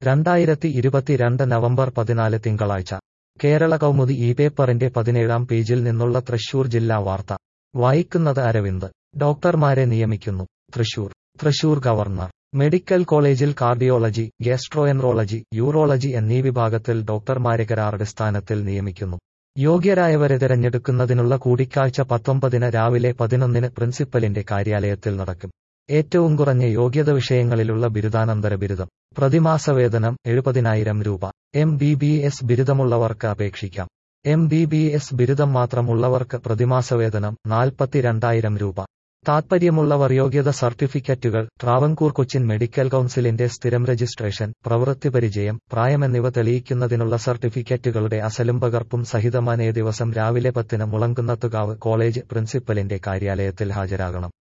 രണ്ടായിരത്തി ഇരുപത്തിരണ്ട് നവംബർ പതിനാല് തിങ്കളാഴ്ച കേരള കൗമുദി ഈ പേപ്പറിന്റെ പതിനേഴാം പേജിൽ നിന്നുള്ള തൃശൂർ ജില്ലാ വാർത്ത വായിക്കുന്നത് അരവിന്ദ് ഡോക്ടർമാരെ നിയമിക്കുന്നു തൃശൂർ തൃശൂർ ഗവർണർ മെഡിക്കൽ കോളേജിൽ കാർഡിയോളജി ഗ്യാസ്ട്രോഎൻറോളജി യൂറോളജി എന്നീ വിഭാഗത്തിൽ ഡോക്ടർമാരെ കരാറടിസ്ഥാനത്തിൽ നിയമിക്കുന്നു യോഗ്യരായവരെ തിരഞ്ഞെടുക്കുന്നതിനുള്ള കൂടിക്കാഴ്ച പത്തൊമ്പതിന് രാവിലെ പതിനൊന്നിന് പ്രിൻസിപ്പലിന്റെ കാര്യാലയത്തിൽ നടക്കും ഏറ്റവും കുറഞ്ഞ യോഗ്യത വിഷയങ്ങളിലുള്ള ബിരുദാനന്തര ബിരുദം പ്രതിമാസ വേതനം എഴുപതിനായിരം രൂപ എം ബി ബി എസ് ബിരുദമുള്ളവർക്ക് അപേക്ഷിക്കാം എം ബി ബി എസ് ബിരുദം മാത്രമുള്ളവർക്ക് പ്രതിമാസ വേതനം നാൽപ്പത്തിരണ്ടായിരം രൂപ താത്പര്യമുള്ളവർ യോഗ്യത സർട്ടിഫിക്കറ്റുകൾ ട്രാവൻകൂർ കൊച്ചിൻ മെഡിക്കൽ കൗൺസിലിന്റെ സ്ഥിരം രജിസ്ട്രേഷൻ പ്രവൃത്തി പരിചയം പ്രായമെന്നിവ തെളിയിക്കുന്നതിനുള്ള സർട്ടിഫിക്കറ്റുകളുടെ അസലും പകർപ്പും സഹിതം അനേ ദിവസം രാവിലെ പത്തിന് മുളങ്കുന്നത്തുകാവ് കോളേജ് പ്രിൻസിപ്പലിന്റെ കാര്യാലയത്തിൽ ഹാജരാകണം